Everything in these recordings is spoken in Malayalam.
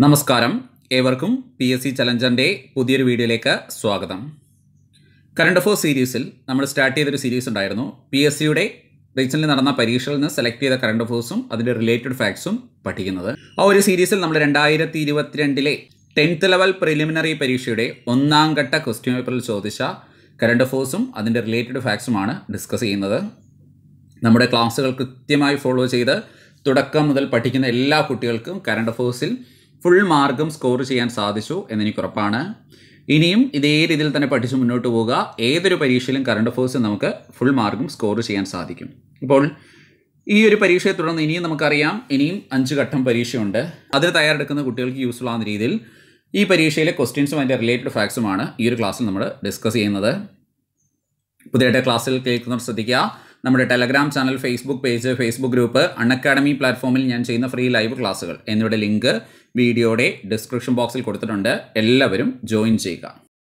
നമസ്കാരം ഏവർക്കും പി എസ് സി ചലഞ്ചറിൻ്റെ പുതിയൊരു വീഡിയോയിലേക്ക് സ്വാഗതം കറണ്ട് അഫേഴ്സ് സീരീസിൽ നമ്മൾ സ്റ്റാർട്ട് ചെയ്തൊരു സീരീസ് ഉണ്ടായിരുന്നു പി എസ് സിയുടെ റീസെൻ്റ് നടന്ന പരീക്ഷയിൽ നിന്ന് സെലക്ട് ചെയ്ത കറണ്ട് അഫേഴ്സും അതിൻ്റെ റിലേറ്റഡ് ഫാക്ട്സും പഠിക്കുന്നത് ആ ഒരു സീരീസിൽ നമ്മൾ രണ്ടായിരത്തി ഇരുപത്തിരണ്ടിലെ ടെൻത്ത് ലെവൽ പ്രിലിമിനറി പരീക്ഷയുടെ ഒന്നാം ഘട്ട ക്വസ്റ്റ്യൻ പേപ്പറിൽ ചോദിച്ച കറണ്ട് അഫേഴ്സും അതിൻ്റെ റിലേറ്റഡ് ഫാക്ട്സുമാണ് ഡിസ്കസ് ചെയ്യുന്നത് നമ്മുടെ ക്ലാസ്സുകൾ കൃത്യമായി ഫോളോ ചെയ്ത് തുടക്കം മുതൽ പഠിക്കുന്ന എല്ലാ കുട്ടികൾക്കും കറണ്ട് അഫേഴ്സിൽ ഫുൾ മാർക്കും സ്കോർ ചെയ്യാൻ സാധിച്ചു എന്നെനിക്ക് ഉറപ്പാണ് ഇനിയും ഇതേ രീതിയിൽ തന്നെ പഠിച്ച് മുന്നോട്ട് പോവുക ഏതൊരു പരീക്ഷയിലും കറണ്ട് അഫേഴ്സിൽ നമുക്ക് ഫുൾ മാർക്കും സ്കോർ ചെയ്യാൻ സാധിക്കും ഇപ്പോൾ ഈ ഒരു പരീക്ഷയെ തുടർന്ന് ഇനിയും നമുക്കറിയാം ഇനിയും അഞ്ച് ഘട്ടം പരീക്ഷയുണ്ട് അതിന് തയ്യാറെടുക്കുന്ന കുട്ടികൾക്ക് യൂസ്ഫുൾ ആവുന്ന രീതിയിൽ ഈ പരീക്ഷയിലെ ക്വസ്റ്റ്യൻസും അതിൻ്റെ റിലേറ്റഡ് ഫാക്ട്സുമാണ് ഈ ഒരു ക്ലാസ്സിൽ നമ്മൾ ഡിസ്കസ് ചെയ്യുന്നത് പുതിയതായിട്ട് ക്ലാസ്സിൽ കേൾക്കുന്നവർ ശ്രദ്ധിക്കുക നമ്മുടെ Telegram channel Facebook page Facebook group Unacademy പ്ലാറ്റ്ഫോമിൽ ഞാൻ ചെയ്യുന്ന ഫ്രീ ലൈവ് ക്ലാസ്സുകൾ എന്നിവയുടെ ലിങ്ക് വീഡിയോയുടെ ഡിസ്ക്രിപ്ഷൻ ബോക്സിൽ കൊടുത്തിട്ടുണ്ട് എല്ലാവരും ജോയിൻ ചെയ്യുക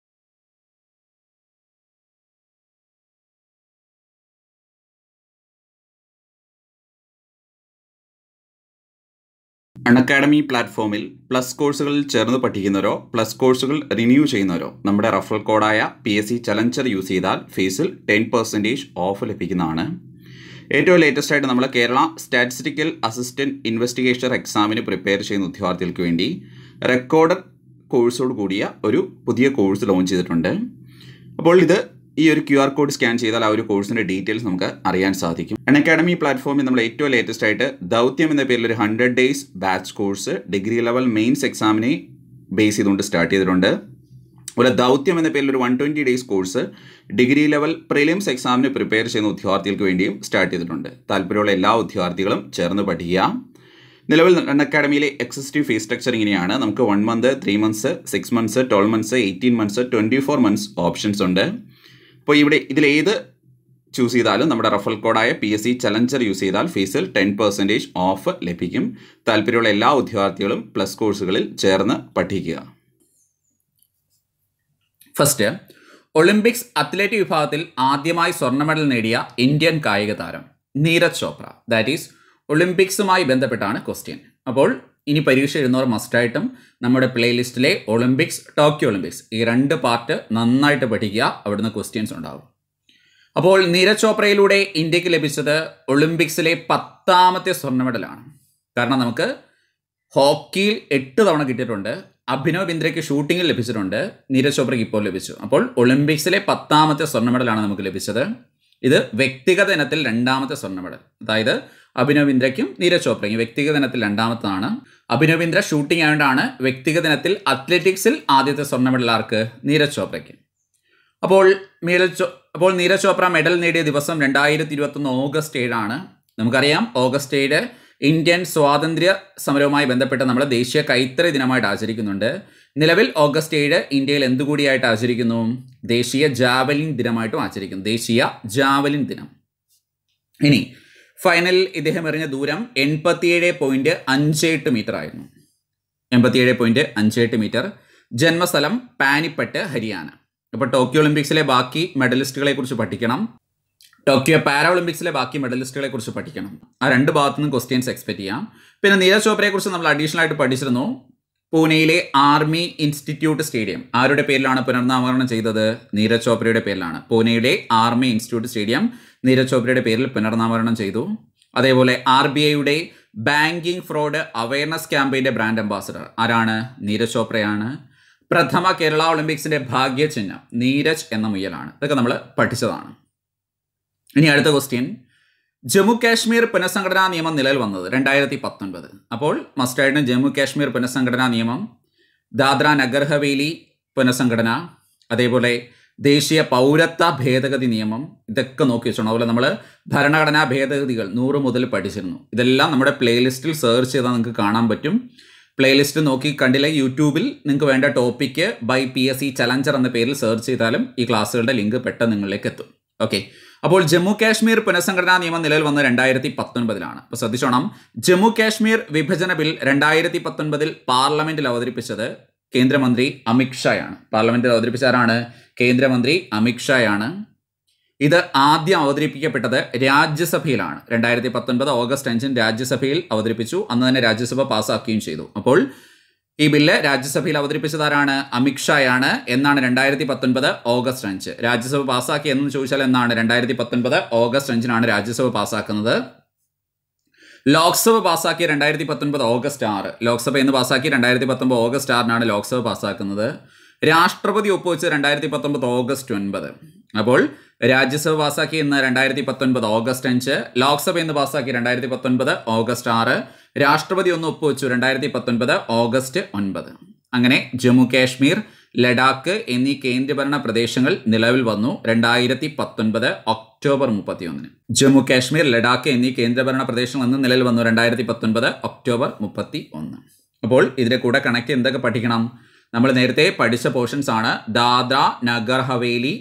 അൺ അക്കാഡമി പ്ലാറ്റ്ഫോമിൽ പ്ലസ് കോഴ്സുകളിൽ ചേർന്ന് പഠിക്കുന്നവരോ പ്ലസ് കോഴ്സുകൾ റിന്യൂ ചെയ്യുന്നവരോ നമ്മുടെ റഫറൽ കോഡായ P S C challenger use ചെയ്താൽ ഫീസിൽ ടെൻ പെർസെൻറ്റേജ് ഓഫ് ലഭിക്കുന്നതാണ് ഏറ്റവും ലേറ്റസ്റ്റ് ആയിട്ട് നമ്മൾ കേരള സ്റ്റാറ്റിസ്റ്റിക്കൽ അസിസ്റ്റൻറ്റ് ഇൻവെസ്റ്റിഗേഷൻ എക്സാമിന് പ്രിപ്പയർ ചെയ്യുന്ന ഉദ്യോഗാർത്ഥികൾക്ക് വേണ്ടി റെക്കോർഡർ കോഴ്സോട് കൂടിയ ഒരു പുതിയ കോഴ്സ് ലോഞ്ച് ചെയ്തിട്ടുണ്ട് അപ്പോൾ ഇത് ഈ ഒരു ക്യു ആർ കോഡ് സ്കാൻ ചെയ്താൽ ആ ഒരു കോഴ്സിന്റെ ഡീറ്റെയിൽസ് നമുക്ക് അറിയാൻ സാധിക്കും അൺ അക്കാഡമി പ്ലാറ്റ്ഫോമിൽ നമ്മൾ ഏറ്റവും ലേറ്റസ്റ്റ് ആയിട്ട് ദൗത്യം എന്ന പേരിൽ ഒരു hundred days batch course degree level mains എക്സാമിനെ ബേസ് ചെയ്തുകൊണ്ട് സ്റ്റാർട്ട് ചെയ്തിട്ടുണ്ട് അതുപോലെ ദൗത്യം എന്ന പേരിൽ ഒരു one twenty days course degree level prelims എക്സാമിന് പ്രിപ്പയർ ചെയ്യുന്ന ഉദ്യോഗാർത്ഥികൾക്ക് വേണ്ടിയും സ്റ്റാർട്ട് ചെയ്തിട്ടുണ്ട് താല്പര്യമുള്ള എല്ലാ ഉദ്യോഗാർത്ഥികളും ചേർന്ന് പഠിക്കുക നിലവിൽ അൺ അക്കാഡമിയിലെ എക്സിസ്റ്റീവ് ഫീസ് സ്ട്രക്ചർ ഇങ്ങനെയാണ് നമുക്ക് one month three months six months twelve months eighteen months twenty four months options ഉണ്ട് അപ്പോൾ ഇവിടെ ഇതിലേത് ചൂസ് ചെയ്താലും നമ്മുടെ റഫൽ കോഡായ P S C challenger use ചെയ്താൽ ഫീസിൽ ടെൻ പെർസെൻറ്റേജ് ഓഫ് ലഭിക്കും താല്പര്യമുള്ള എല്ലാ ഉദ്യോഗാർത്ഥികളും പ്ലസ് കോഴ്സുകളിൽ ചേർന്ന് പഠിക്കുക ഫസ്റ്റ് ഒളിമ്പിക്സ് അത്ലറ്റിക് വിഭാഗത്തിൽ ആദ്യമായി സ്വർണ്ണ മെഡൽ നേടിയ ഇന്ത്യൻ കായിക താരം നീരജ് ചോപ്ര ദാറ്റ് ഈസ് ഒളിമ്പിക്സുമായി ബന്ധപ്പെട്ടാണ് ക്വസ്റ്റ്യൻ അപ്പോൾ ഇനി പരീക്ഷ എഴുതുന്നവർ മസ്റ്റായിട്ടും നമ്മുടെ പ്ലേലിസ്റ്റിലെ ഒളിമ്പിക്സ് ടോക്കിയോ ഒളിമ്പിക്സ് ഈ രണ്ട് പാർട്ട് നന്നായിട്ട് പഠിക്കുക അവിടുന്ന് ക്വസ്റ്റ്യൻസ് ഉണ്ടാവും അപ്പോൾ നീരജ് ചോപ്രയിലൂടെ ഇന്ത്യക്ക് ലഭിച്ചത് ഒളിമ്പിക്സിലെ പത്താമത്തെ സ്വർണ്ണ മെഡലാണ് കാരണം നമുക്ക് ഹോക്കിയിൽ എട്ട് തവണ കിട്ടിയിട്ടുണ്ട് അഭിനവ് ബിന്ദ്രയ്ക്ക് ഷൂട്ടിങ്ങിൽ ലഭിച്ചിട്ടുണ്ട് നീരജ് ചോപ്രയ്ക്ക് ഇപ്പോൾ ലഭിച്ചു അപ്പോൾ ഒളിമ്പിക്സിലെ പത്താമത്തെ സ്വർണ്ണ മെഡലാണ് നമുക്ക് ലഭിച്ചത് ഇത് വ്യക്തിഗത ഇനത്തിൽ രണ്ടാമത്തെ സ്വർണ്ണ മെഡൽ അതായത് അഭിനവ് ബിന്ദ്രയ്ക്കും നീരജ് ചോപ്രയ്ക്കും വ്യക്തിഗത ഇനത്തിൽ രണ്ടാമത്താണ് അഭിനവ് ബിന്ദ്ര ഷൂട്ടിംഗ് ആയതുകൊണ്ടാണ് വ്യക്തിഗത ഇനത്തിൽ അത്ലറ്റിക്സിൽ ആദ്യത്തെ സ്വർണ്ണ മെഡൽ ആർക്ക് നീരജ് ചോപ്രയ്ക്ക് അപ്പോൾ നീരജ് ചോ അപ്പോൾ നീരജ് ചോപ്ര മെഡൽ നേടിയ ദിവസം രണ്ടായിരത്തി ഇരുപത്തൊന്ന് ഓഗസ്റ്റ് ഏഴാണ് നമുക്കറിയാം ഓഗസ്റ്റ് ഏഴ് ഇന്ത്യൻ സ്വാതന്ത്ര്യ സമരവുമായി ബന്ധപ്പെട്ട് നമ്മൾ ദേശീയ കൈത്തറി ദിനമായിട്ട് ആചരിക്കുന്നുണ്ട് നിലവിൽ ഓഗസ്റ്റ് ഏഴ് ഇന്ത്യയിൽ എന്തുകൂടിയായിട്ട് ആചരിക്കുന്നു ദേശീയ ജാവലിൻ ദിനമായിട്ടും ആചരിക്കുന്നു ദേശീയ ജാവലിൻ ദിനം ഇനി ഫൈനലിൽ ഇദ്ദേഹം എറിഞ്ഞ ദൂരം എൺപത്തിയേഴ് പോയിന്റ് അഞ്ച് എട്ട് മീറ്റർ ആയിരുന്നു എൺപത്തിയേഴ് പോയിന്റ് അഞ്ച് എട്ട് മീറ്റർ ജന്മസ്ഥലം പാനിപ്പട്ട് ഹരിയാന അപ്പോൾ ടോക്കിയോ ഒളിമ്പിക്സിലെ ബാക്കി മെഡലിസ്റ്റുകളെ കുറിച്ച് പഠിക്കണം ടോക്കിയോ പാരാ ഒളിമ്പിക്സിലെ ബാക്കി മെഡലിസ്റ്റുകളെ കുറിച്ച് പഠിക്കണം ആ രണ്ട് ഭാഗത്തു നിന്നും ക്വസ്റ്റ്യൻസ് എക്സ്പെക്ട് ചെയ്യാം പിന്നെ നീരജ് ചോപ്രയെ കുറിച്ച് നമ്മൾ അഡീഷണൽ ആയിട്ട് പഠിച്ചിരുന്നു പൂനെയിലെ ആർമി ഇൻസ്റ്റിറ്റ്യൂട്ട് സ്റ്റേഡിയം ആരുടെ പേരിലാണ് പുനർനാമകരണം ചെയ്തത് നീരജ് ചോപ്രയുടെ പേരിലാണ് പൂനെയുടെ ആർമി ഇൻസ്റ്റിറ്റ്യൂട്ട് സ്റ്റേഡിയം നീരജ് ചോപ്രയുടെ പേരിൽ പുനർനാമകരണം ചെയ്തു അതേപോലെ ആർ ബി ഐയുടെ ബാങ്കിങ് ഫ്രോഡ് അവയർനെസ് ക്യാമ്പയിൻ്റെ ബ്രാൻഡ് അംബാസഡർ ആരാണ് നീരജ് ചോപ്രയാണ് പ്രഥമ കേരള ഒളിമ്പിക്സിന്റെ ഭാഗ്യചിഹ്നം നീരജ് എന്ന മുയലാണ് ഇതൊക്കെ നമ്മൾ പഠിച്ചതാണ് ഇനി അടുത്ത ക്വസ്റ്റ്യൻ ജമ്മു കാശ്മീർ പുനഃസംഘടനാ നിയമം നിലവിൽ വന്നത് രണ്ടായിരത്തി പത്തൊൻപത് അപ്പോൾ മസ്റ്റായിട്ടും ജമ്മു കാശ്മീർ പുനഃസംഘടനാ നിയമം ദാദ്ര നഗർ ഹവേലി പുനഃസംഘടന അതേപോലെ ദേശീയ പൗരത്വ ഭേദഗതി നിയമം ഇതൊക്കെ നോക്കി വെച്ചോണം അതുപോലെ നമ്മൾ ഭരണഘടനാ ഭേദഗതികൾ നൂറ് മുതൽ പഠിച്ചിരുന്നു ഇതെല്ലാം നമ്മുടെ പ്ലേലിസ്റ്റിൽ സെർച്ച് ചെയ്താൽ നിങ്ങൾക്ക് കാണാൻ പറ്റും പ്ലേലിസ്റ്റ് നോക്കി കണ്ടില്ല യൂട്യൂബിൽ നിങ്ങൾക്ക് വേണ്ട topic by P S C challenger എന്ന പേരിൽ സെർച്ച് ചെയ്താലും ഈ ക്ലാസ്സുകളുടെ ലിങ്ക് പെട്ടെന്ന് നിങ്ങളിലേക്ക് എത്തും ഓക്കെ അപ്പോൾ ജമ്മു കാശ്മീർ പുനഃസംഘടനാ നിയമം നിലവിൽ വന്നത് രണ്ടായിരത്തി പത്തൊൻപതിലാണ് അപ്പോൾ ശ്രദ്ധിച്ചോണം ജമ്മു കാശ്മീർ വിഭജന ബിൽ രണ്ടായിരത്തി പത്തൊൻപതിൽ പാർലമെന്റിൽ അവതരിപ്പിച്ചത് കേന്ദ്രമന്ത്രി അമിത്ഷായാണ് പാർലമെന്റിൽ അവതരിപ്പിച്ച ആരാണ് കേന്ദ്രമന്ത്രി അമിത്ഷായാണ് ഇത് ആദ്യം അവതരിപ്പിക്കപ്പെട്ടത് രാജ്യസഭയിലാണ് രണ്ടായിരത്തി പത്തൊൻപത് ഓഗസ്റ്റ് അഞ്ചിന് രാജ്യസഭയിൽ അവതരിപ്പിച്ചു അന്ന് തന്നെ രാജ്യസഭ പാസ്സാക്കുകയും ചെയ്തു അപ്പോൾ ഈ ബില്ല് രാജ്യസഭയിൽ അവതരിപ്പിച്ചതാരാണ് അമിത്ഷായാണ് എന്നാണ് രണ്ടായിരത്തി പത്തൊൻപത് ഓഗസ്റ്റ് അഞ്ച് രാജ്യസഭ പാസ്സാക്കി എന്ന് ചോദിച്ചാൽ എന്നാണ് രണ്ടായിരത്തി പത്തൊൻപത് ഓഗസ്റ്റ് അഞ്ചിനാണ് രാജ്യസഭ പാസ്സാക്കുന്നത് ലോക്സഭ പാസ്സാക്കിയ രണ്ടായിരത്തി പത്തൊൻപത് ഓഗസ്റ്റ് ആറ് ലോക്സഭ എന്ന് പാസ്സാക്കി രണ്ടായിരത്തി പത്തൊമ്പത് ഓഗസ്റ്റ് ആറിനാണ് ലോക്സഭ പാസ്സാക്കുന്നത് രാഷ്ട്രപതി ഒപ്പുവെച്ച് രണ്ടായിരത്തി പത്തൊമ്പത് ഓഗസ്റ്റ് ഒൻപത് അപ്പോൾ രാജ്യസഭ പാസ്സാക്കി ഇന്ന് രണ്ടായിരത്തി പത്തൊൻപത് ഓഗസ്റ്റ് അഞ്ച് ലോക്സഭ എന്ന് പാസ്സാക്കി രണ്ടായിരത്തി പത്തൊൻപത് ഓഗസ്റ്റ് ആറ് രാഷ്ട്രപതി ഒന്ന് ഒപ്പുവെച്ചു രണ്ടായിരത്തി പത്തൊൻപത് ഓഗസ്റ്റ് ഒൻപത് അങ്ങനെ ജമ്മു കാശ്മീർ ലഡാക്ക് എന്നീ കേന്ദ്രഭരണ പ്രദേശങ്ങൾ നിലവിൽ വന്നു രണ്ടായിരത്തി പത്തൊൻപത് ഒക്ടോബർ മുപ്പത്തിയൊന്നിന് ജമ്മു കാശ്മീർ ലഡാക്ക് എന്നീ കേന്ദ്രഭരണ പ്രദേശങ്ങൾ എന്ന് നിലവിൽ വന്നു രണ്ടായിരത്തി പത്തൊൻപത് ഒക്ടോബർ മുപ്പത്തി ഒന്ന് അപ്പോൾ ഇതിന്റെ കൂടെ കണക്ട് എന്തൊക്കെ പഠിക്കണം നമ്മൾ നേരത്തെ പഠിച്ച പോർഷൻസ് ആണ് ദാദ്ര നഗർ ഹവേലി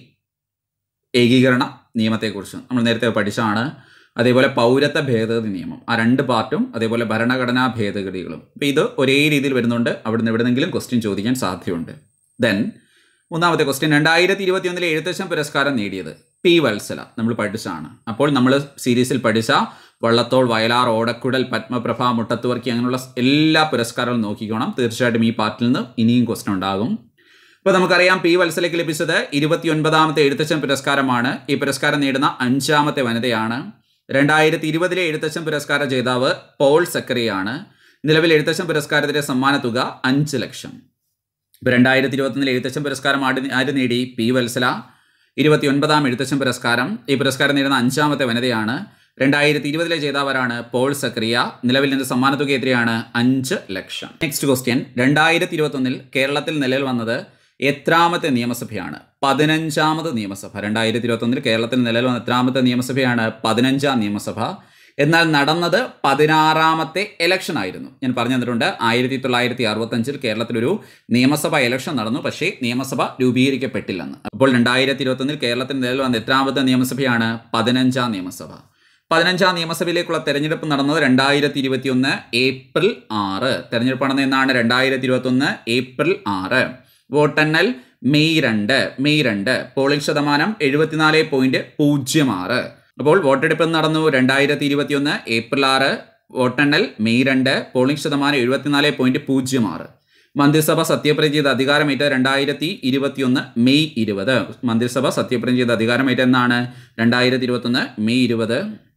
ഏകീകരണ നിയമത്തെക്കുറിച്ച് നമ്മൾ നേരത്തെ പഠിച്ചാണ് അതേപോലെ പൗരത്വ ഭേദഗതി നിയമം ആ രണ്ട് പാർട്ടും അതേപോലെ ഭരണഘടനാ ഭേദഗതികളും അപ്പോൾ ഇത് ഒരേ രീതിയിൽ വരുന്നുണ്ട് അവിടുന്ന് എവിടെന്നെങ്കിലും ക്വസ്റ്റ്യൻ ചോദിക്കാൻ സാധ്യതയുണ്ട് ദെൻ മൂന്നാമത്തെ ക്വസ്റ്റ്യൻ രണ്ടായിരത്തി ഇരുപത്തി ഒന്നിലെ എഴുത്തച്ഛൻ പുരസ്കാരം നേടിയത് പി വത്സല നമ്മൾ പഠിച്ചാണ് അപ്പോൾ നമ്മൾ സീരീസിൽ പഠിച്ച വള്ളത്തോൾ വയലാർ ഓടക്കുടൽ പത്മപ്രഭ മുട്ടത്തുവർക്കി അങ്ങനെയുള്ള എല്ലാ പുരസ്കാരങ്ങളും നോക്കിക്കോണം തീർച്ചയായിട്ടും ഈ പാർട്ടിൽ നിന്ന് ഇനിയും ക്വസ്റ്റ്യൻ ഉണ്ടാകും ഇപ്പോൾ നമുക്കറിയാം പി വത്സലയ്ക്ക് ലഭിച്ചത് ഇരുപത്തിയൊൻപതാമത്തെ എഴുത്തച്ഛൻ പുരസ്കാരമാണ് ഈ പുരസ്കാരം നേടുന്ന അഞ്ചാമത്തെ വനിതയാണ് രണ്ടായിരത്തി ഇരുപതിലെ എഴുത്തച്ഛൻ പുരസ്കാര ജേതാവ് പോൾ സക്കറിയാണ് നിലവിൽ എഴുത്തച്ഛൻ പുരസ്കാരത്തിന്റെ സമ്മാന തുക അഞ്ച് ലക്ഷം ഇപ്പോൾ രണ്ടായിരത്തി ഇരുപത്തൊന്നിലെ എഴുത്തച്ഛൻ പുരസ്കാരം ആര് ആര് നേടി പി വത്സല ഇരുപത്തി ഒൻപതാം എഴുത്തച്ഛൻ പുരസ്കാരം ഈ പുരസ്കാരം നേടുന്ന അഞ്ചാമത്തെ വനിതയാണ് രണ്ടായിരത്തി ഇരുപതിലെ ജേതാവരാണ് പോൾ സക്രിയ നിലവിൽ നിന്ന് സമ്മാന തുക എത്രയാണ് അഞ്ച് ലക്ഷം നെക്സ്റ്റ് ക്വസ്റ്റ്യൻ രണ്ടായിരത്തി ഇരുപത്തൊന്നിൽ കേരളത്തിൽ നിലവിൽ വന്നത് എത്രാമത്തെ നിയമസഭയാണ് പതിനഞ്ചാമത് നിയമസഭ രണ്ടായിരത്തി ഇരുപത്തൊന്നിൽ കേരളത്തിൽ നിലവിൽ വന്ന എത്രാമത്തെ നിയമസഭയാണ് പതിനഞ്ചാം നിയമസഭ എന്നാൽ നടന്നത് പതിനാറാമത്തെ ഇലക്ഷൻ ആയിരുന്നു ഞാൻ പറഞ്ഞു തന്നിട്ടുണ്ട് ആയിരത്തി തൊള്ളായിരത്തി അറുപത്തഞ്ചിൽ കേരളത്തിലൊരു നിയമസഭ ഇലക്ഷൻ നടന്നു പക്ഷേ നിയമസഭ രൂപീകരിക്കപ്പെട്ടില്ലെന്ന് അപ്പോൾ രണ്ടായിരത്തി ഇരുപത്തൊന്നിൽ കേരളത്തിൽ നിലവിൽ വന്ന എത്രാമത്തെ നിയമസഭയാണ് പതിനഞ്ചാം നിയമസഭ പതിനഞ്ചാം നിയമസഭയിലേക്കുള്ള തെരഞ്ഞെടുപ്പ് നടന്നത് രണ്ടായിരത്തി ഇരുപത്തി ഒന്ന് ഏപ്രിൽ ആറ് തെരഞ്ഞെടുപ്പ് നടന്നത് എന്നാണ് രണ്ടായിരത്തി ഇരുപത്തി ഒന്ന് ഏപ്രിൽ ആറ് വോട്ടെണ്ണൽ മെയ് രണ്ട് മെയ് രണ്ട് പോളിംഗ് ശതമാനം എഴുപത്തിനാല് പോയിന്റ് പൂജ്യം ആറ് അപ്പോൾ വോട്ടെടുപ്പ് നടന്നു രണ്ടായിരത്തി ഇരുപത്തി ഒന്ന് ഏപ്രിൽ ആറ് വോട്ടെണ്ണൽ മെയ് രണ്ട് പോളിംഗ് ശതമാനം എഴുപത്തിനാല് പോയിന്റ് പൂജ്യം ആറ് മന്ത്രിസഭ സത്യപ്രതിജ്ഞ ചെയ്ത് അധികാരമേറ്റ രണ്ടായിരത്തി ഇരുപത്തിയൊന്ന് മെയ് ഇരുപത് മന്ത്രിസഭ സത്യപ്രതിജ്ഞ ചെയ്ത് അധികാരമേറ്റ എന്നാണ് രണ്ടായിരത്തി ഇരുപത്തൊന്ന് മെയ് ഇരുപത്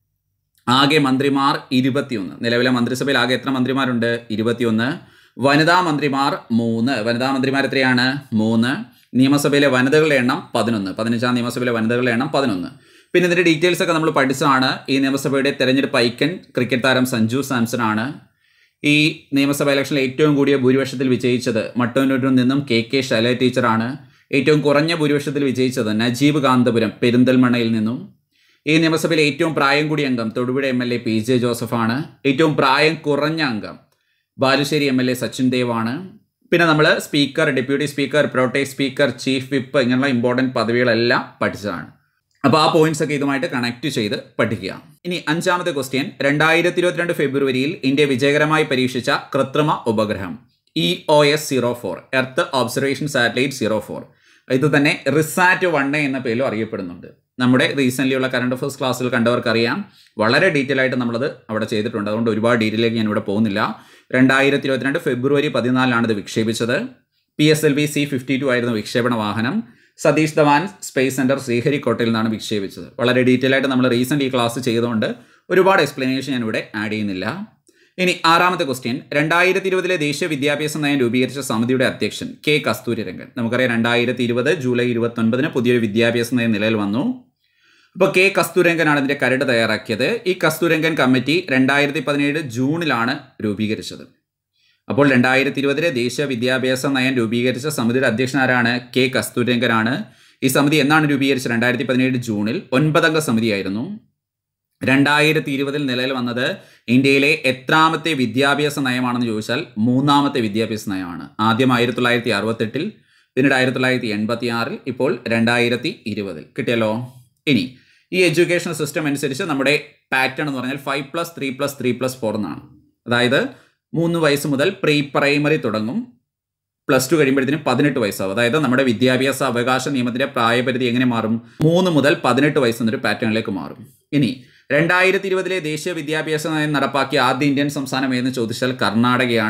ആകെ മന്ത്രിമാർ ഇരുപത്തിയൊന്ന് നിലവിലെ മന്ത്രിസഭയിൽ ആകെ എത്ര മന്ത്രിമാരുണ്ട് ഇരുപത്തിയൊന്ന് വനിതാ മന്ത്രിമാർ മൂന്ന് വനിതാ മന്ത്രിമാർ എത്രയാണ് മൂന്ന് നിയമസഭയിലെ വനിതകളുടെ എണ്ണം പതിനൊന്ന് പതിനഞ്ചാം നിയമസഭയിലെ വനിതകളുടെ എണ്ണം പതിനൊന്ന് പിന്നെ ഇതിൻ്റെ ഡീറ്റെയിൽസ് ഒക്കെ നമ്മൾ പഠിച്ചതാണ് ഈ നിയമസഭയുടെ തെരഞ്ഞെടുപ്പ് ഐക്കൺ ക്രിക്കറ്റ് താരം സഞ്ജു സാംസൺ ആണ് ഈ നിയമസഭ ഇലക്ഷനിൽ ഏറ്റവും കൂടിയ ഭൂരിപക്ഷത്തിൽ വിജയിച്ചത് മട്ടന്നൂരിൽ നിന്നും കെ കെ ശൈല ടീച്ചറാണ് ഏറ്റവും കുറഞ്ഞ ഭൂരിപക്ഷത്തിൽ വിജയിച്ചത് നജീബ് കാന്തപുരം പെരിന്തൽമണ്ണയിൽ നിന്നും ഈ നിയമസഭയിലെ ഏറ്റവും പ്രായം കൂടിയ അംഗം Thodupuzha M L A P J ജോസഫാണ് ഏറ്റവും പ്രായം കുറഞ്ഞ അംഗം Balussery M L A Sachin Dev ആണ് പിന്നെ നമ്മൾ speaker deputy speaker protem speaker chief whip ഇങ്ങനെയുള്ള ഇമ്പോർട്ടൻറ്റ് പദവികളെല്ലാം പഠിച്ചതാണ് അപ്പോൾ ആ പോയിന്റ്സ് ഒക്കെ ഇതുമായിട്ട് കണക്ട് ചെയ്ത് പഠിക്കുക ഇനി അഞ്ചാമത്തെ ക്വസ്റ്റ്യൻ രണ്ടായിരത്തി ഇരുപത്തിരണ്ട് ഫെബ്രുവരിയിൽ ഇന്ത്യ വിജയകരമായി പരീക്ഷിച്ച കൃത്രിമ ഉപഗ്രഹം E O S zero four earth observation satellite zero four ഇത് തന്നെ റിസാറ്റ് വൺ എന്ന പേരിലും അറിയപ്പെടുന്നുണ്ട് നമ്മുടെ റീസെൻ്റ്ലി ഉള്ള കറണ്ട് അഫേഴ്സ് ക്ലാസ്സിൽ കണ്ടവർക്കറിയാം വളരെ ഡീറ്റെയിൽ ആയിട്ട് നമ്മളത് അവിടെ ചെയ്തിട്ടുണ്ട് അതുകൊണ്ട് ഒരുപാട് ഡീറ്റെയിലേക്ക് ഞാൻ ഇവിടെ പോകുന്നില്ല രണ്ടായിരത്തി ഇരുപത്തിരണ്ട് ഫെബ്രുവരി പതിനാലിനാണ് ഇത് വിക്ഷേപിച്ചത് P S L V C fifty two ആയിരുന്നു വിക്ഷേപണ വാഹനം സതീഷ് ധവാൻ സ്പേസ് സെൻറ്റർ ശ്രീഹരിക്കോട്ടയിൽ നിന്നാണ് വിക്ഷേപിച്ചത് വളരെ ഡീറ്റെയിൽ ആയിട്ട് നമ്മൾ റീസെൻ്റ് ഈ ക്ലാസ് ചെയ്തുകൊണ്ട് ഒരുപാട് എക്സ്പ്ലനേഷൻ ഞാൻ ഇവിടെ ആഡ് ചെയ്യുന്നില്ല ഇനി ആറാമത്തെ ക്വസ്റ്റ്യൻ രണ്ടായിരത്തി ഇരുപതിലെ ദേശീയ വിദ്യാഭ്യാസ നയം രൂപീകരിച്ച സമിതിയുടെ അധ്യക്ഷൻ കെ കസ്തൂരിരംഗൻ നമുക്കറിയാം രണ്ടായിരത്തി ഇരുപത് ജൂലൈ ഇരുപത്തൊൻപതിന് പുതിയൊരു വിദ്യാഭ്യാസ നയം നിലയിൽ വന്നു അപ്പോൾ കെ കസ്തൂരംഗനാണ് ഇതിൻ്റെ കരട് തയ്യാറാക്കിയത് ഈ കസ്തൂരംഗൻ കമ്മിറ്റി രണ്ടായിരത്തി പതിനേഴ് ജൂണിലാണ് രൂപീകരിച്ചത് അപ്പോൾ രണ്ടായിരത്തി ഇരുപതിലെ ദേശീയ വിദ്യാഭ്യാസ നയം രൂപീകരിച്ച സമിതിയുടെ അധ്യക്ഷൻ ആരാണ് കെ കസ്തൂരംഗനാണ് ഈ സമിതി എന്നാണ് രൂപീകരിച്ചത് രണ്ടായിരത്തി പതിനേഴ് ജൂണിൽ ഒൻപതംഗ സമിതിയായിരുന്നു രണ്ടായിരത്തി ഇരുപതിൽ നിലവിൽ വന്നത് ഇന്ത്യയിലെ എത്രാമത്തെ വിദ്യാഭ്യാസ നയമാണെന്ന് ചോദിച്ചാൽ മൂന്നാമത്തെ വിദ്യാഭ്യാസ നയമാണ് ആദ്യം ആയിരത്തി തൊള്ളായിരത്തി അറുപത്തെട്ടിൽ പിന്നീട് ആയിരത്തി തൊള്ളായിരത്തി എൺപത്തി ആറിൽ ഇപ്പോൾ രണ്ടായിരത്തി ഇരുപതിൽ കിട്ടിയല്ലോ ഇനി ഈ എഡ്യൂക്കേഷൻ സിസ്റ്റം അനുസരിച്ച് നമ്മുടെ പാറ്റേൺ എന്ന് പറഞ്ഞാൽ five plus three plus three plus four എന്നാണ് അതായത് മൂന്ന് വയസ്സ് മുതൽ പ്രീ പ്രൈമറി തുടങ്ങും പ്ലസ് ടു കഴിയുമ്പോഴത്തേനും പതിനെട്ട് വയസ്സാവും അതായത് നമ്മുടെ വിദ്യാഭ്യാസ അവകാശ നിയമത്തിന്റെ പ്രായപരിധി എങ്ങനെ മാറും മൂന്ന് മുതൽ പതിനെട്ട് വയസ്സ് എന്നൊരു പാറ്റേണിലേക്ക് മാറും ഇനി രണ്ടായിരത്തി ഇരുപതിലെ ദേശീയ വിദ്യാഭ്യാസ നയം നടപ്പാക്കിയ ആദ്യ ഇന്ത്യൻ സംസ്ഥാനം ഏതെന്ന് ചോദിച്ചാൽ കർണാടകയാണ്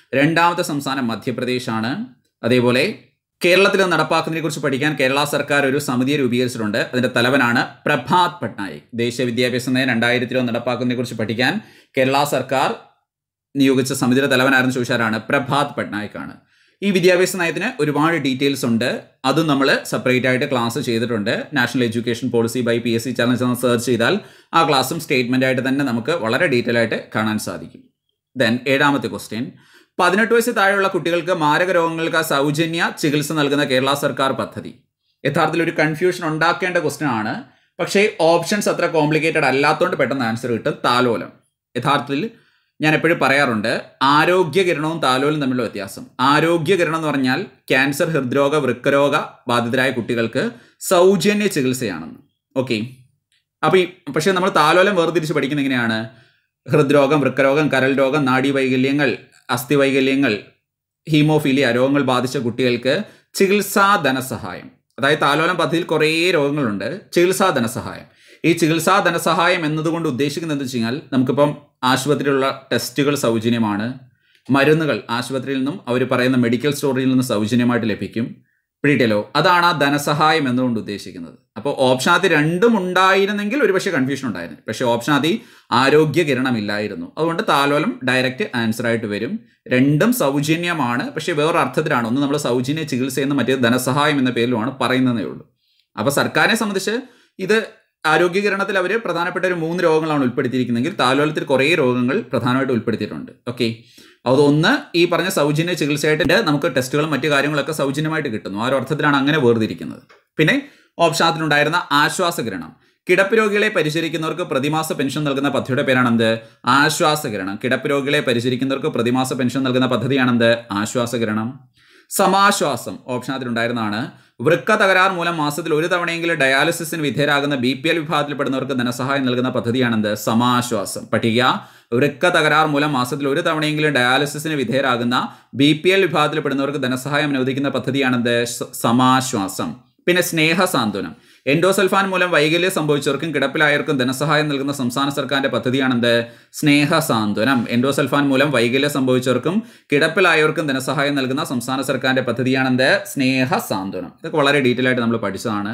രണ്ടാമത്തെ സംസ്ഥാനം മധ്യപ്രദേശാണ് അതേപോലെ കേരളത്തിൽ നടപ്പാക്കുന്നതിനെ കുറിച്ച് പഠിക്കാൻ കേരള സർക്കാർ ഒരു സമിതിയെ രൂപീകരിച്ചിട്ടുണ്ട് അതിന്റെ തലവനാണ് പ്രഭാത് പട്നായിക് ദേശീയ വിദ്യാഭ്യാസ നയം രണ്ടായിരത്തിലോ നടപ്പാക്കുന്നതിനെ കുറിച്ച് പഠിക്കാൻ കേരള സർക്കാർ നിയോഗിച്ച സമിതിയുടെ തലവനാരെന്ന് ചോദിച്ചാലാണ് പ്രഭാത് പട്നായിക് ആണ് ഈ വിദ്യാഭ്യാസ നയത്തിന് ഒരുപാട് ഡീറ്റെയിൽസ് ഉണ്ട് അതും നമ്മൾ സെപ്പറേറ്റ് ആയിട്ട് ക്ലാസ് ചെയ്തിട്ടുണ്ട് national education policy by P S C channel എന്ന് സെർച്ച് ചെയ്താൽ ആ ക്ലാസ്സും സ്റ്റേറ്റ്മെന്റ് ആയിട്ട് തന്നെ നമുക്ക് വളരെ ഡീറ്റെയിൽ ആയിട്ട് കാണാൻ സാധിക്കും ദെൻ ഏഴാമത്തെ ക്വസ്റ്റ്യൻ പതിനെട്ട് വയസ്സ് താഴെയുള്ള കുട്ടികൾക്ക് മാരക രോഗങ്ങൾക്ക് സൗജന്യ ചികിത്സ നൽകുന്ന കേരള സർക്കാർ പദ്ധതി യഥാർത്ഥത്തിൽ ഒരു കൺഫ്യൂഷൻ ഉണ്ടാക്കേണ്ട ക്വസ്റ്റ്യൻ ആണ് പക്ഷേ ഓപ്ഷൻസ് അത്ര കോംപ്ലിക്കേറ്റഡ് അല്ലാത്തതുകൊണ്ട് പെട്ടെന്ന് ആൻസർ കിട്ടും താലോലം യഥാർത്ഥത്തിൽ ഞാൻ എപ്പോഴും പറയാറുണ്ട് ആരോഗ്യകിരണവും താലോലും തമ്മിലുള്ള വ്യത്യാസം ആരോഗ്യകിരണം എന്ന് പറഞ്ഞാൽ ക്യാൻസർ ഹൃദ്രോഗ വൃക്കരോഗ ബാധിതരായ കുട്ടികൾക്ക് സൗജന്യ ചികിത്സയാണെന്ന് ഓക്കെ അപ്പോൾ ഈ പക്ഷേ നമ്മൾ താലോലം വേർതിരിച്ച് പഠിക്കുന്ന എങ്ങനെയാണ് ഹൃദ്രോഗം വൃക്കരോഗം കരൾ രോഗം നാഡീവൈകല്യങ്ങൾ അസ്ഥിവൈകല്യങ്ങൾ ഹീമോഫീലിയ രോഗങ്ങൾ ബാധിച്ച കുട്ടികൾക്ക് ചികിത്സാ ധനസഹായം അതായത് താലോലം പദ്ധതിയിൽ കുറേ രോഗങ്ങളുണ്ട് ചികിത്സാ ധനസഹായം ഈ ചികിത്സാ ധനസഹായം എന്നതുകൊണ്ട് ഉദ്ദേശിക്കുന്നത് എന്താ വെച്ച് കഴിഞ്ഞാൽ നമുക്കിപ്പം ആശുപത്രിയിലുള്ള ടെസ്റ്റുകൾ സൗജന്യമാണ് മരുന്നുകൾ ആശുപത്രിയിൽ നിന്നും അവർ പറയുന്ന മെഡിക്കൽ സ്റ്റോറിൽ നിന്ന് സൗജന്യമായിട്ട് ലഭിക്കും പിടിയിട്ടല്ലോ അതാണ് ആ ധനസഹായം എന്നുകൊണ്ട് ഉദ്ദേശിക്കുന്നത് അപ്പോൾ ഓപ്ഷൻ ആദ്യം രണ്ടും ഉണ്ടായിരുന്നെങ്കിൽ ഒരുപക്ഷെ കൺഫ്യൂഷൻ ഉണ്ടായിരുന്നു പക്ഷേ ഓപ്ഷൻ ആദ്യം ആരോഗ്യ കിരണമില്ലായിരുന്നു അതുകൊണ്ട് താലോലം ഡയറക്റ്റ് ആൻസർ ആയിട്ട് വരും രണ്ടും സൗജന്യമാണ് പക്ഷേ വേറൊരു അർത്ഥത്തിലാണ് ഒന്ന് നമ്മൾ സൗജന്യ ചികിത്സ എന്ന് മറ്റേ ധനസഹായം എന്ന പേരിലുമാണ് പറയുന്നതേ ഉള്ളൂ അപ്പോൾ സർക്കാരിനെ സംബന്ധിച്ച് ഇത് ആരോഗ്യകിരണത്തിൽ അവർ പ്രധാനപ്പെട്ട ഒരു മൂന്ന് രോഗങ്ങളാണ് ഉൾപ്പെടുത്തിയിരിക്കുന്നതെങ്കിൽ താലോലത്തിൽ കുറേ രോഗങ്ങൾ പ്രധാനമായിട്ട് ഉൾപ്പെടുത്തിയിട്ടുണ്ട് ഓക്കെ അതൊന്ന് ഈ പറഞ്ഞ സൗജന്യ ചികിത്സയായിട്ട് നമുക്ക് ടെസ്റ്റുകളും മറ്റു കാര്യങ്ങളൊക്കെ സൗജന്യമായിട്ട് കിട്ടുന്നു ആ ഒരു അർത്ഥത്തിലാണ് അങ്ങനെ വേർതിരിക്കുന്നത് പിന്നെ ഓപ്ഷനത്തിലുണ്ടായിരുന്ന ആശ്വാസകിരണം കിടപ്പ് രോഗികളെ പരിചരിക്കുന്നവർക്ക് പ്രതിമാസ പെൻഷൻ നൽകുന്ന പദ്ധതിയുടെ പേരാണെന്ത് ആശ്വാസകിരണം കിടപ്പ് രോഗികളെ പരിചരിക്കുന്നവർക്ക് പ്രതിമാസ പെൻഷൻ നൽകുന്ന പദ്ധതിയാണെന്ത് ആശ്വാസകിരണം സമാശ്വാസം ഓപ്ഷനത്തിലുണ്ടായിരുന്നതാണ് വൃക്ക തകരാർ മൂലം മാസത്തിൽ ഒരു തവണയെങ്കിലും ഡയാലിസിസിന് വിധേയരാകുന്ന ബി പി എൽ വിഭാഗത്തിൽപ്പെടുന്നവർക്ക് ധനസഹായം നൽകുന്ന പദ്ധതിയാണെന്ത് സമാശ്വാസം പഠിക്കുക വൃക്ക തകരാർ മൂലം മാസത്തിൽ ഒരു തവണയെങ്കിലും ഡയാലിസിസിന് വിധേയരാകുന്ന ബി പി എൽ വിഭാഗത്തിൽപ്പെടുന്നവർക്ക് ധനസഹായം അനുവദിക്കുന്ന പദ്ധതിയാണെന്ത് സമാശ്വാസം പിന്നെ സ്നേഹ സാന്ത്വനം എൻഡോസൽഫാൻ മൂലം വൈകല്യം സംഭവിച്ചവർക്കും കിടപ്പിലായവർക്കും ധനസഹായം നൽകുന്ന സംസ്ഥാന സർക്കാരിന്റെ പദ്ധതിയാണെന്ത് സ്നേഹ സാന്ത്വനം എൻഡോസൽഫാൻ മൂലം വൈകല്യം സംഭവിച്ചവർക്കും കിടപ്പിലായവർക്കും ധനസഹായം നൽകുന്ന സംസ്ഥാന സർക്കാരിന്റെ പദ്ധതിയാണെന്ത് സ്നേഹ സാന്ത്വനം ഇതൊക്കെ വളരെ ഡീറ്റെയിൽ ആയിട്ട് നമ്മൾ പഠിച്ചതാണ്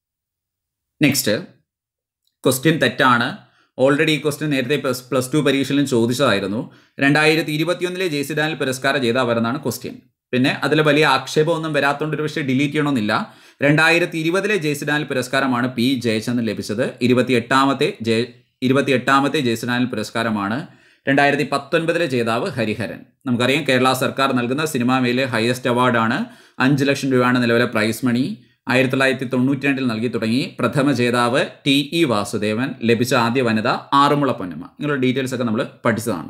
നെക്സ്റ്റ് ക്വസ്റ്റ്യൻ തെറ്റാണ് ഓൾറെഡി ഈ ക്വസ്റ്റ്യൻ നേരത്തെ പ്ലസ് പ്ലസ് ടു പരീക്ഷയിലും ചോദിച്ചതായിരുന്നു രണ്ടായിരത്തി ഇരുപത്തിയൊന്നിലെ ജെ സി ഡാനിൽ പുരസ്കാര ജേതാവരെന്നാണ് ക്വസ്റ്റ്യൻ പിന്നെ അതിൽ വലിയ ആക്ഷേപമൊന്നും വരാത്തതുകൊണ്ട് ഒരു പക്ഷേ ഡിലീറ്റ് ചെയ്യണമെന്നില്ല രണ്ടായിരത്തി ഇരുപതിലെ ജയസിഡാനിൽ പുരസ്കാരമാണ് പി ജയചന്ദ്രൻ ലഭിച്ചത് ഇരുപത്തി എട്ടാമത്തെ ജയ ഇരുപത്തി എട്ടാമത്തെ ജയസിഡാനിൽ പുരസ്കാരമാണ് രണ്ടായിരത്തി പത്തൊൻപതിലെ ജേതാവ് ഹരിഹരൻ നമുക്കറിയാം കേരള സർക്കാർ നൽകുന്ന സിനിമാ മേലെ ഹയസ്റ്റ് അവാർഡാണ് അഞ്ച് ലക്ഷം രൂപയാണ് നിലവിലെ പ്രൈസ് മണി ആയിരത്തി തൊള്ളായിരത്തി തൊണ്ണൂറ്റി രണ്ടിൽ നൽകി തുടങ്ങി പ്രഥമ ജേതാവ് ടി ഇ വാസുദേവൻ ലഭിച്ച ആദ്യ വനിത ആറുമുള പൊന്നമ്മ ഇങ്ങനെയുള്ള ഡീറ്റെയിൽസ് ഒക്കെ നമ്മൾ പഠിച്ചതാണ്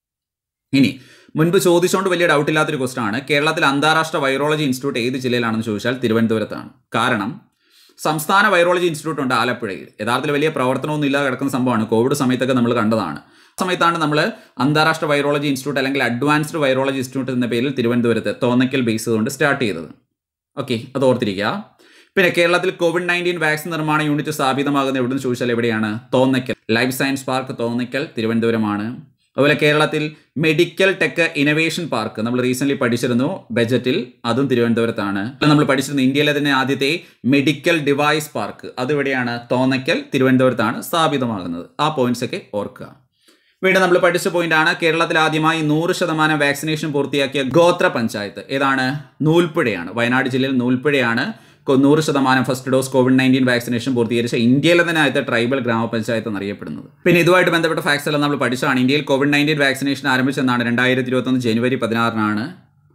ഇനി മുൻപ് ചോദിച്ചുകൊണ്ട് വലിയ ഡൗട്ട് ഇല്ലാത്തൊരു ക്വസ്റ്റൻ ആണ് കേരളത്തിൽ അന്താരാഷ്ട്ര വൈറോളജി ഇൻസ്റ്റിറ്റ്യൂട്ട് ഏത് ജില്ലയിലാണെന്ന് ചോദിച്ചാൽ തിരുവനന്തപുരത്താണ് കാരണം സംസ്ഥാന വൈറോളജി ഇൻസ്റ്റിറ്റ്യൂട്ട് ഉണ്ട് ആലപ്പുഴയിൽ യഥാർത്ഥത്തിൽ വലിയ പ്രവർത്തനമൊന്നും ഇല്ലാതെ കിടക്കുന്ന സംഭവമാണ് കോവിഡ് സമയത്തൊക്കെ നമ്മൾ കണ്ടതാണ് ആ സമയത്താണ് നമ്മൾ അന്താരാഷ്ട്ര വൈറോളജി ഇൻസ്റ്റിറ്റ്യൂട്ട് അല്ലെങ്കിൽ അഡ്വാൻസ്ഡ് വൈറോളജി ഇൻസ്റ്റിറ്റ്യൂട്ട് എന്ന പേരിൽ തിരുവനന്തപുരത്ത് തോന്നയ്ക്കൽ ബേസ് കൊണ്ട് സ്റ്റാർട്ട് ചെയ്തത് ഓക്കെ അത് ഓർത്തിരിക്കുക പിന്നെ കേരളത്തിൽ കോവിഡ് നയൻറ്റീൻ വാക്സിൻ നിർമ്മാണ യൂണിറ്റ് സ്ഥാപിതമാകുന്ന എവിടെന്ന് ചോദിച്ചാൽ എവിടെയാണ് Thonnakkal life science park Thonnakkal തിരുവനന്തപുരമാണ് അതുപോലെ കേരളത്തിൽ മെഡിക്കൽ ടെക് ഇന്നവേഷൻ പാർക്ക് നമ്മൾ റീസെന്റ് പഠിച്ചിരുന്നു ബജറ്റിൽ അതും തിരുവനന്തപുരത്താണ് നമ്മൾ പഠിച്ചിരുന്നു ഇന്ത്യയിലെ തന്നെ ആദ്യത്തെ മെഡിക്കൽ ഡിവൈസ് പാർക്ക് അതിവിടെയാണ് തോന്നയ്ക്കൽ തിരുവനന്തപുരത്താണ് സ്ഥാപിതമാകുന്നത് ആ പോയിന്റ്സ് ഒക്കെ ഓർക്കുക വീണ്ടും നമ്മൾ പഠിച്ച പോയിന്റ് ആണ് കേരളത്തിൽ ആദ്യമായി നൂറ് ശതമാനം വാക്സിനേഷൻ പൂർത്തിയാക്കിയ ഗോത്ര പഞ്ചായത്ത് ഏതാണ് നൂൽപ്പുഴയാണ് വയനാട് ജില്ലയിൽ നൂൽപ്പുഴയാണ് കൊ- നൂറ് ശതമാനം first dose covid nineteen vaccination പൂർത്തീകരിച്ച ഇന്ത്യയിലെ തന്നെ ആദ്യത്തെ ട്രൈബൽ ഗ്രാമപഞ്ചായത്ത് എന്നറിയപ്പെടുന്നത് പിന്നെ ഇതുമായിട്ട് ബന്ധപ്പെട്ട ഫാക്ട്സ് എല്ലാം നമ്മൾ പഠിച്ചതാണ് ഇന്ത്യയിൽ കോവിഡ് നയൻറ്റീൻ വാക്സിനേഷൻ ആരംഭിച്ചെന്നാണ് രണ്ടായിരത്തി ഇരുപത്തൊന്ന് ജനുവരി പതിനാറിനാണ്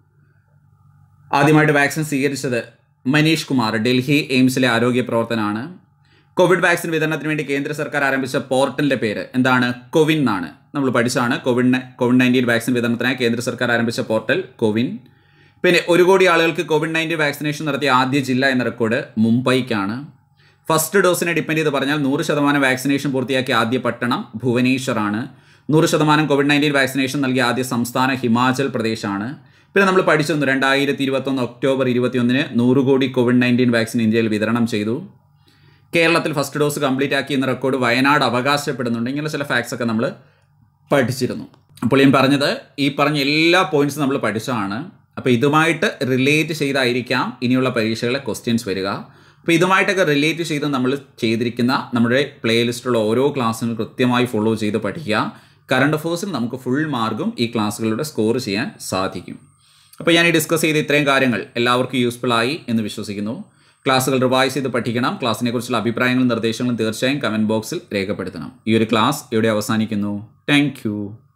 ആദ്യമായിട്ട് വാക്സിൻ സ്വീകരിച്ചത് മനീഷ് കുമാർ ഡൽഹി എയിംസിലെ ആരോഗ്യ പ്രവർത്തനാണ് കോവിഡ് വാക്സിൻ വിതരണത്തിന് വേണ്ടി കേന്ദ്ര സർക്കാർ ആരംഭിച്ച പോർട്ടലിന്റെ പേര് എന്താണ് കോവിൻ എന്നാണ് നമ്മൾ പഠിച്ചതാണ് കോവിഡ് ന- കോവിഡ് നയൻറ്റീൻ വാക്സിൻ വിതരണത്തിനായി കേന്ദ്ര സർക്കാർ ആരംഭിച്ച പോർട്ടൽ കോവിൻ പിന്നെ ഒരു കോടി ആളുകൾക്ക് കോവിഡ് നയൻറ്റീൻ വാക്സിനേഷൻ നടത്തിയ ആദ്യ ജില്ല എന്ന റെക്കോർഡ് മുംബൈക്കാണ് ഫസ്റ്റ് ഡോസിനെ ഡിപ്പെൻഡ് ചെയ്ത് പറഞ്ഞാൽ നൂറ് ശതമാനം വാക്സിനേഷൻ പൂർത്തിയാക്കിയ ആദ്യ പട്ടണം ഭുവനേശ്വറാണ് നൂറ് ശതമാനം കോവിഡ് നയൻറ്റീൻ വാക്സിനേഷൻ നൽകിയ ആദ്യ സംസ്ഥാനം ഹിമാചൽ പ്രദേശാണ് പിന്നെ നമ്മൾ പഠിച്ചിരുന്നു രണ്ടായിരത്തി ഇരുപത്തൊന്ന് ഒക്ടോബർ ഇരുപത്തിയൊന്നിന് നൂറ് കോടി കോവിഡ് നയൻറ്റീൻ വാക്സിൻ ഇന്ത്യയിൽ വിതരണം ചെയ്തു കേരളത്തിൽ ഫസ്റ്റ് ഡോസ് കംപ്ലീറ്റ് ആക്കി എന്ന റെക്കോർഡ് വയനാട് അവകാശപ്പെടുന്നുണ്ട് ഇങ്ങനെ ചില ഫാക്ട്സ് ഒക്കെ നമ്മൾ പഠിച്ചിരുന്നു അപ്പോൾ ഞാൻ പറഞ്ഞത് ഈ പറഞ്ഞ എല്ലാ പോയിന്റ്സും നമ്മൾ പഠിച്ചതാണ് അപ്പോൾ ഇതുമായിട്ട് റിലേറ്റ് ചെയ്തായിരിക്കാം ഇനിയുള്ള പരീക്ഷകളെ ക്വസ്റ്റ്യൻസ് വരിക അപ്പോൾ ഇതുമായിട്ടൊക്കെ റിലേറ്റ് ചെയ്ത് നമ്മൾ ചെയ്തിരിക്കുന്ന നമ്മുടെ പ്ലേലിസ്റ്റിലുള്ള ഓരോ ക്ലാസ്സുകൾ കൃത്യമായി ഫോളോ ചെയ്ത് പഠിക്കുക കറണ്ട് അഫേഴ്സിൽ നമുക്ക് ഫുൾ മാർക്കും ഈ ക്ലാസ്സുകളുടെ സ്കോർ ചെയ്യാൻ സാധിക്കും അപ്പോൾ ഞാൻ ഈ ഡിസ്കസ് ചെയ്ത ഇത്രയും കാര്യങ്ങൾ എല്ലാവർക്കും യൂസ്ഫുൾ ആയി എന്ന് വിശ്വസിക്കുന്നു ക്ലാസ്സുകൾ റിവൈസ് ചെയ്ത് പഠിക്കണം ക്ലാസ്സിനെ കുറിച്ചുള്ള അഭിപ്രായങ്ങളും നിർദ്ദേശങ്ങളും തീർച്ചയായും കമൻറ്റ് ബോക്സിൽ രേഖപ്പെടുത്തണം ഈ ഒരു ക്ലാസ് ഇവിടെ അവസാനിക്കുന്നു താങ്ക്